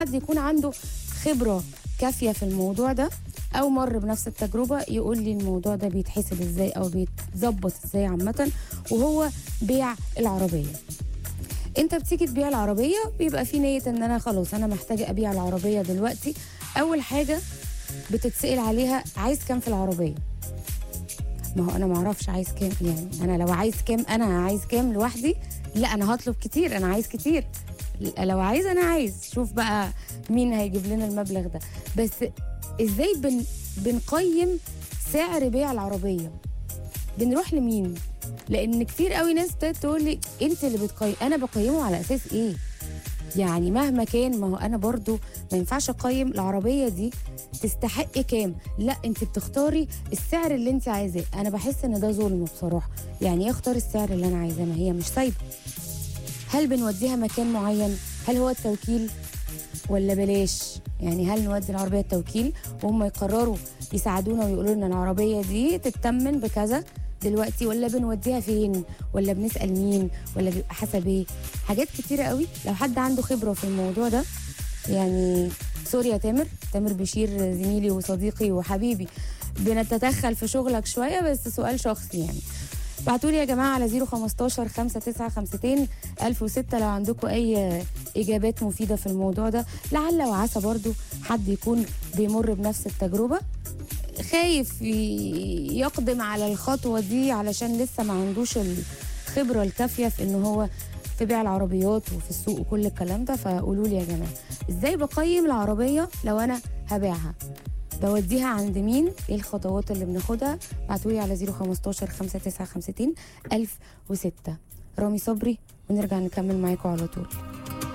حد يكون عنده خبره كافيه في الموضوع ده او مر بنفس التجربه يقول لي الموضوع ده بيتحسب ازاي او بيتظبط ازاي عامه وهو بيع العربيه انت بتيجي تبيع العربيه بيبقى في نيه ان انا خلاص انا محتاجه ابيع العربيه دلوقتي اول حاجه بتتسال عليها عايز كام في العربيه ما هو انا ما اعرفش عايز كام يعني انا لو عايز كام انا عايز كام لوحدي لا انا هطلب كتير انا عايز كتير لو عايز انا عايز شوف بقى مين هيجيب لنا المبلغ ده بس ازاي بن بنقيم سعر بيع العربيه بنروح لمين لان كتير قوي ناس ابتدت تقول لي انت اللي بتقيم انا بقيمه على اساس ايه يعني مهما كان ما هو انا برضو ما ينفعش اقيم العربيه دي تستحق كام لا انت بتختاري السعر اللي انت عايزاه انا بحس ان ده ظلم بصراحه يعني ايه اختار السعر اللي انا عايزاه ما هي مش سايبه هل بنوديها مكان معين هل هو التوكيل ولا بلاش يعني هل نودي العربيه التوكيل وهم يقرروا يساعدونا ويقولوا لنا العربيه دي تتمن بكذا دلوقتي ولا بنوديها فين ولا بنسال مين ولا بيبقى حسب ايه حاجات كتيره قوي لو حد عنده خبره في الموضوع ده يعني سوري يا تامر تامر بشير زميلي وصديقي وحبيبي بنتدخل في شغلك شويه بس سؤال شخصي يعني بعتوا لي يا جماعه على 015 5952 1006 لو عندكم اي اجابات مفيده في الموضوع ده لعل وعسى برضو حد يكون بيمر بنفس التجربه خايف ي- يقدم على الخطوه دي علشان لسه ما عندوش الخبره الكافيه في ان هو في بيع العربيات وفي السوق وكل الكلام ده فقولوا لي يا جماعه ازاي بقيم العربيه لو انا هبيعها بوديها عند مين ايه الخطوات اللي بناخدها بعتولي على 015 5952 1006 رامي صبري ونرجع نكمل معاكم على طول